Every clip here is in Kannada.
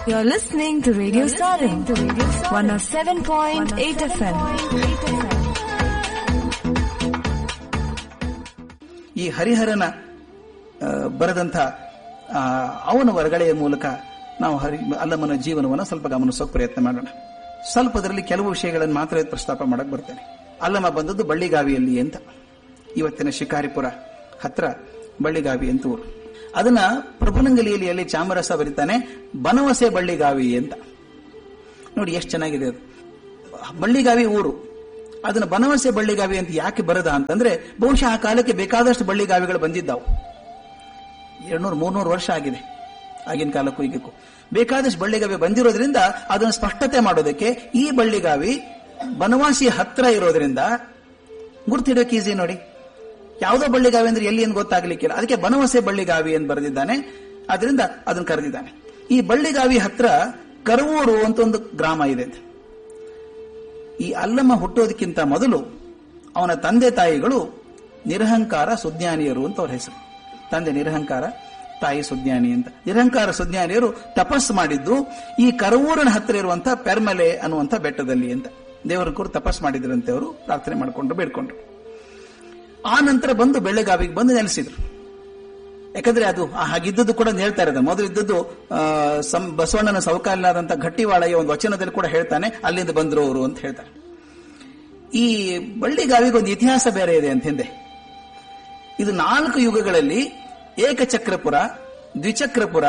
You're listening to Radio Sarin, 107.8 FM. ಈ ಹರಿಹರನ ಆ, ಬರೆದಂಥ ಆ, ಅವನ ಹೊರಗಡೆಯ ಮೂಲಕ ನಾವು ಹರಿ ಅಲ್ಲಮ್ಮನ ಜೀವನವನ್ನು ಸ್ವಲ್ಪ ಗಮನಿಸೋಕೆ ಪ್ರಯತ್ನ ಮಾಡೋಣ ಸ್ವಲ್ಪ ಅದರಲ್ಲಿ ಕೆಲವು ವಿಷಯಗಳನ್ನು ಮಾತ್ರ ಪ್ರಸ್ತಾಪ ಮಾಡಕ್ ಬರ್ತೇನೆ ಅಲ್ಲಮ್ಮ ಬಂದದ್ದು ಬಳ್ಳಿಗಾವಿಯಲ್ಲಿ ಅಂತ ಇವತ್ತಿನ ಶಿಕಾರಿಪುರ ಹತ್ರ ಬಳ್ಳಿಗಾವಿ ಅಂತ ಊರು ಅದನ್ನ ಪ್ರಭುನಂಗಲಿಯಲ್ಲಿ ಅಲ್ಲಿ ಚಾಮರಸ ಬರೀತಾನೆ ಬನವಸೆ ಬಳ್ಳಿಗಾವಿ ಅಂತ ನೋಡಿ ಎಷ್ಟು ಚೆನ್ನಾಗಿದೆ ಅದು ಬಳ್ಳಿಗಾವಿ ಊರು ಅದನ್ನ ಬನವಸೆ ಬಳ್ಳಿಗಾವಿ ಅಂತ ಯಾಕೆ ಬರದ ಅಂತಂದ್ರೆ ಬಹುಶಃ ಆ ಕಾಲಕ್ಕೆ ಬೇಕಾದಷ್ಟು ಬಳ್ಳಿಗಾವಿಗಳು ಬಂದಿದ್ದಾವು ಎರಡ್ನೂರು ಮೂರ್ನೂರು ವರ್ಷ ಆಗಿದೆ ಆಗಿನ ಕಾಲಕ್ಕೂ ಈಗಕ್ಕೂ ಬೇಕಾದಷ್ಟು ಬಳ್ಳಿಗಾವಿ ಬಂದಿರೋದ್ರಿಂದ ಅದನ್ನು ಸ್ಪಷ್ಟತೆ ಮಾಡೋದಕ್ಕೆ ಈ ಬಳ್ಳಿಗಾವಿ ಬನವಾಸಿ ಹತ್ರ ಇರೋದ್ರಿಂದ ಗುರ್ತಿಡೋಕೆ ಈಸಿ ನೋಡಿ ಯಾವುದೋ ಬಳ್ಳಿಗಾವಿ ಅಂದ್ರೆ ಎಲ್ಲಿ ಏನು ಗೊತ್ತಾಗ್ಲಿಕ್ಕಿಲ್ಲ ಅದಕ್ಕೆ ಬನವಸೆ ಬಳ್ಳಿಗಾವಿ ಎಂದು ಬರೆದಿದ್ದಾನೆ ಅದರಿಂದ ಅದನ್ನು ಕರೆದಿದ್ದಾನೆ ಈ ಬಳ್ಳಿಗಾವಿ ಹತ್ರ ಕರವೂರು ಅಂತ ಒಂದು ಗ್ರಾಮ ಇದೆ ಈ ಅಲ್ಲಮ್ಮ ಹುಟ್ಟೋದಕ್ಕಿಂತ ಮೊದಲು ಅವನ ತಂದೆ ತಾಯಿಗಳು ನಿರಹಂಕಾರ ಸುಜ್ಞಾನಿಯರು ಅಂತ ಅವ್ರ ಹೆಸರು ತಂದೆ ನಿರಹಂಕಾರ ತಾಯಿ ಸುಜ್ಞಾನಿ ಅಂತ ನಿರಹಂಕಾರ ಸುಜ್ಞಾನಿಯರು ತಪಸ್ಸು ಮಾಡಿದ್ದು ಈ ಕರವೂರಿನ ಹತ್ತಿರ ಇರುವಂತಹ ಪೆರ್ಮಲೆ ಅನ್ನುವಂಥ ಬೆಟ್ಟದಲ್ಲಿ ಅಂತ ದೇವರ ಕುರು ತಪಸ್ಸು ಮಾಡಿದ್ರಂತೆ ಅವರು ಪ್ರಾರ್ಥನೆ ಮಾಡಿಕೊಂಡ್ರು ಬೇಡ್ಕೊಂಡ್ರು ಆ ನಂತರ ಬಂದು ಬೆಳಗಾವಿಗೆ ಬಂದು ನೆಲೆಸಿದ್ರು ಯಾಕಂದ್ರೆ ಅದು ಆ ಹಾಗಿದ್ದದ್ದು ಕೂಡ ಹೇಳ್ತಾ ಇರೋದು ಮೊದಲು ಇದ್ದದ್ದು ಆ, ಸಂ- ಬಸವಣ್ಣನ ಸೌಕಾಲನಾದಂತ ಗಟ್ಟಿವಾಳೆಯ ಒಂದು ವಚನದಲ್ಲಿ ಕೂಡ ಹೇಳ್ತಾನೆ ಅಲ್ಲಿಂದ ಬಂದ್ರು ಅವರು ಅಂತ ಹೇಳ್ತಾರೆ ಈ ಬಳ್ಳಿಗಾವಿಗೆ ಒಂದು ಇತಿಹಾಸ ಬೇರೆ ಇದೆ ಅಂತ ಹಿಂದೆ ಇದು ನಾಲ್ಕು ಯುಗಗಳಲ್ಲಿ ಏಕಚಕ್ರಪುರ ದ್ವಿಚಕ್ರಪುರ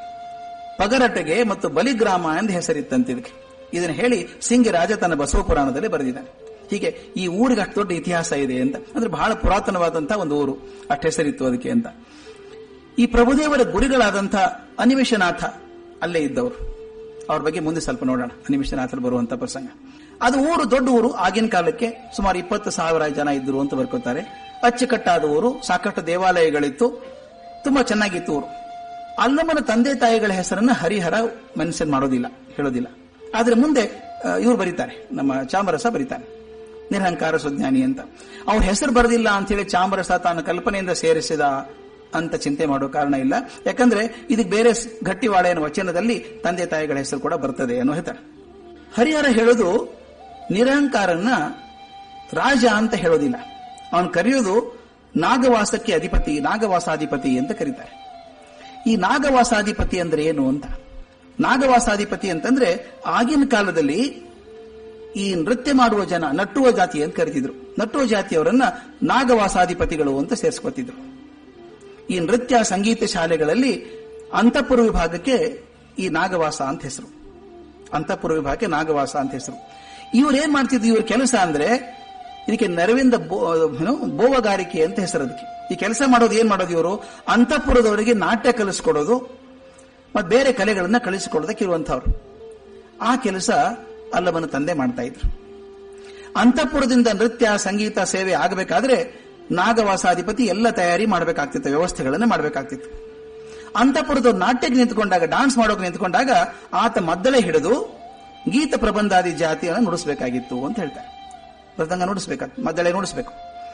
ಪಗರಟಗೆ ಮತ್ತು ಬಲಿಗ್ರಾಮ ಎಂದು ಹೆಸರಿತ್ತಂತೆ ಇದಕ್ಕೆ ಇದನ್ನು ಹೇಳಿ ಸಿಂಗಿರಾಜ ತನ್ನ ಬಸವ ಪುರಾಣದಲ್ಲಿ ಬರೆದಿದ್ದಾನೆ ಹೀಗೆ ಈ ಊರಿಗೆ ಅಷ್ಟು ದೊಡ್ಡ ಇತಿಹಾಸ ಇದೆ ಅಂತ ಅಂದ್ರೆ ಬಹಳ ಪುರಾತನವಾದಂತಹ ಒಂದು ಊರು ಅಷ್ಟು ಹೆಸರಿತ್ತು ಅದಕ್ಕೆ ಅಂತ ಈ ಪ್ರಭುದೇವರ ಗುರುಗಳಾದಂಥ ಅನಿಮಿಷನಾಥ ಅಲ್ಲೇ ಇದ್ದವರು ಅವ್ರ ಬಗ್ಗೆ ಮುಂದೆ ಸ್ವಲ್ಪ ನೋಡೋಣ ಅನಿಮಿಷನಾಥರು ಬರುವಂತ ಪ್ರಸಂಗ ಅದು ಊರು ದೊಡ್ಡ ಊರು ಆಗಿನ ಕಾಲಕ್ಕೆ ಸುಮಾರು ಇಪ್ಪತ್ತು ಸಾವಿರ ಜನ ಇದ್ದರು ಅಂತ ಬರ್ಕೋತಾರೆ ಅಚ್ಚುಕಟ್ಟಾದ ಊರು ಸಾಕಷ್ಟು ದೇವಾಲಯಗಳಿತ್ತು ತುಂಬಾ ಚೆನ್ನಾಗಿತ್ತು ಊರು ಅಲ್ಲಮ್ಮನ ತಂದೆ ತಾಯಿಗಳ ಹೆಸರನ್ನ ಹರಿಹರ ಮೆನ್ಷನ್ ಮಾಡೋದಿಲ್ಲ ಹೇಳೋದಿಲ್ಲ ಆದ್ರೆ ಮುಂದೆ ಇವರು ಬರೀತಾರೆ ನಮ್ಮ ಚಾಮರಸ ಬರೀತಾನೆ ನಿರಹಂಕಾರ ಸುಜ್ಞಾನಿ ಅಂತ ಅವ್ರ ಹೆಸರು ಬರೋದಿಲ್ಲ ಅಂತ ಹೇಳಿ ಚಾಮರಸ ತಾನು ಕಲ್ಪನೆಯಿಂದ ಸೇರಿಸಿದ ಅಂತ ಚಿಂತೆ ಮಾಡೋ ಕಾರಣ ಇಲ್ಲ ಯಾಕಂದ್ರೆ ಇದಕ್ಕೆ ಬೇರೆ ಸ್- ಗಟ್ಟಿವಾಳೆಯನ ವಚನದಲ್ಲಿ ತಂದೆ ತಾಯಿಗಳ ಹೆಸರು ಕೂಡ ಬರ್ತದೆ ಅನ್ನೋ ಹೇಳ್ತಾರೆ ಹರಿಹರ ಹೇಳೋದು ನಿರಹಂಕಾರನ್ನ ರಾಜ ಅಂತ ಹೇಳೋದಿಲ್ಲ ಅವನು ಕರೆಯೋದು ನಾಗವಾಸಕ್ಕೆ ಅಧಿಪತಿ ನಾಗವಾಸಾಧಿಪತಿ ಅಂತ ಕರೀತಾರೆ ಈ ನಾಗವಾಸಾಧಿಪತಿ ಅಂದ್ರೆ ಏನು ಅಂತ ನಾಗವಾಸಾಧಿಪತಿ ಅಂತಂದ್ರೆ ಆಗಿನ ಕಾಲದಲ್ಲಿ ಈ ನೃತ್ಯ ಮಾಡುವ ಜನ ನಟ್ಟುವ ಜಾತಿ ಅಂತ ಕರಿತಿದ್ರು ನಟ್ಟುವ ಜಾತಿಯವರನ್ನ ನಾಗವಾಸಾಧಿಪತಿಗಳು ಅಂತ ಸೇರಿಸ್ಕೊತಿದ್ರು ಈ ನೃತ್ಯ ಸಂಗೀತ ಶಾಲೆಗಳಲ್ಲಿ ಅಂತಃಪುರ ವಿಭಾಗಕ್ಕೆ ಈ ನಾಗವಾಸ ಅಂತ ಹೆಸರು ಅಂತಃಪುರ ವಿಭಾಗಕ್ಕೆ ನಾಗವಾಸ ಅಂತ ಹೆಸರು ಇವ್ರು ಏನ್ ಮಾಡ್ತಿದ್ರು ಇವ್ರ ಕೆಲಸ ಅಂದ್ರೆ ಇದಕ್ಕೆ ನೆರವಿಂದ ಬೋ- ಏನು, ಬೋವಗಾರಿಕೆ ಅಂತ ಹೆಸರು ಅದಕ್ಕೆ ಈ ಕೆಲಸ ಮಾಡೋದು ಏನ್ ಮಾಡೋದು ಇವರು ಅಂತಃಪುರದವರಿಗೆ ನಾಟ್ಯ ಕಲಿಸ್ಕೊಡೋದು ಮತ್ತೆ ಬೇರೆ ಕಲೆಗಳನ್ನ ಕಲಿಸಿಕೊಡೋದಕ್ಕೆ ಇರುವಂತವ್ರು ಆ ಕೆಲಸ ಅಲ್ಲವನ ತಂದೆ ಮಾಡ್ತಾ ಇದ್ರು ಅಂತಃಪುರದಿಂದ ನೃತ್ಯ ಸಂಗೀತ ಸೇವೆ ಆಗಬೇಕಾದ್ರೆ ನಾಗವಾಸಾಧಿಪತಿ ಎಲ್ಲ ತಯಾರಿ ಮಾಡಬೇಕಾಗ್ತಿತ್ತು ವ್ಯವಸ್ಥೆಗಳನ್ನ ಮಾಡಬೇಕಾಗ್ತಿತ್ತು ಅಂತಃಪುರದ ನಾಟ್ಯಕ್ಕೆ ನಿಂತ್ಕೊಂಡಾಗ ಡಾನ್ಸ್ ಮಾಡೋಕೆ ನಿಂತ್ಕೊಂಡಾಗ ಆತ ಮದ್ದಳೆ ಹಿಡಿದು ಗೀತ ಪ್ರಬಂಧಾದಿ ಜಾತಿಯನ್ನು ನುಡಿಸಬೇಕಾಗಿತ್ತು ಅಂತ ಹೇಳ್ತಾರೆ ಮೃದಂಗ ನುಡಿಸ್ಬೇಕಾಗ್ತದೆ ಮದ್ದಳೆ ನುಡಿಸ್ಬೇಕು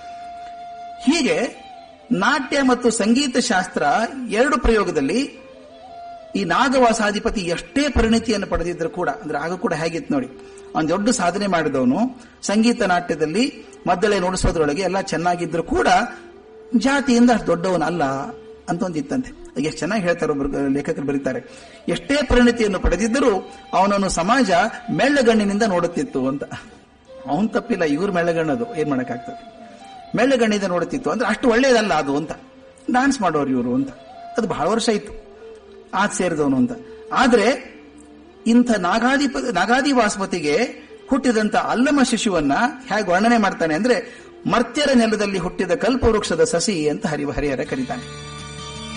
ಹೀಗೆ ನಾಟ್ಯ ಮತ್ತು ಸಂಗೀತ ಶಾಸ್ತ್ರ ಎರಡು ಪ್ರಯೋಗದಲ್ಲಿ ಈ ನಾಗವಾಸಾಧಿಪತಿ ಎಷ್ಟೇ ಪರಿಣಿತಿಯನ್ನು ಪಡೆದಿದ್ರು ಕೂಡ ಅಂದ್ರೆ ಆಗ ಕೂಡ ಹೇಗಿತ್ತು ನೋಡಿ ಅವನು ದೊಡ್ಡ ಸಾಧನೆ ಮಾಡಿದವನು ಸಂಗೀತ ನಾಟ್ಯದಲ್ಲಿ ಮದ್ದಳೆ ನುಡಿಸೋದ್ರೊಳಗೆ ಎಲ್ಲ ಚೆನ್ನಾಗಿದ್ರು ಕೂಡ ಜಾತಿಯಿಂದ ಅಷ್ಟು ದೊಡ್ಡವನಲ್ಲ ಅಂತ ಒಂದಿತ್ತಂತೆ ಎಷ್ಟು ಚೆನ್ನಾಗಿ ಹೇಳ್ತಾರೆ ಒಬ್ರು ಲೇಖಕರು ಬರೀತಾರೆ ಎಷ್ಟೇ ಪರಿಣಿತಿಯನ್ನು ಪಡೆದಿದ್ದರೂ ಅವನನ್ನು ಸಮಾಜ ಮೆಳ್ಳಗಣ್ಣಿನಿಂದ ನೋಡುತ್ತಿತ್ತು ಅಂತ ಅವನ್ ತಪ್ಪಿಲ್ಲ ಇವ್ರು ಮೆಳ್ಳಗಣ್ಣದು ಏನ್ ಮಾಡಕ್ಕಾಗ್ತದೆ ಮೆಳ್ಳಗಣ್ಣಿಂದ ನೋಡುತ್ತಿತ್ತು ಅಂದ್ರೆ ಅಷ್ಟು ಒಳ್ಳೇದಲ್ಲ ಅದು ಅಂತ ಡಾನ್ಸ್ ಮಾಡೋರು ಇವರು ಅಂತ ಅದು ಬಹಳ ವರ್ಷ ಇತ್ತು ಆತ ಸೇರಿದವನು ಅಂತ ಆದ್ರೆ ಇಂಥ ನಾಗಾಧಿಪ ನಾಗಾದಿವಾಸ್ಪತಿಗೆ ಹುಟ್ಟಿದಂತ ಅಲ್ಲಮ ಶಿಶುವನ್ನ ಹೇಗೆ ವರ್ಣನೆ ಮಾಡ್ತಾನೆ ಅಂದ್ರೆ ಮರ್ತ್ಯರ ನೆಲದಲ್ಲಿ ಹುಟ್ಟಿದ ಕಲ್ಪವೃಕ್ಷದ ಸಸಿ ಅಂತ ಹರಿ ಹರಿಹರ ಕರೀತಾನೆ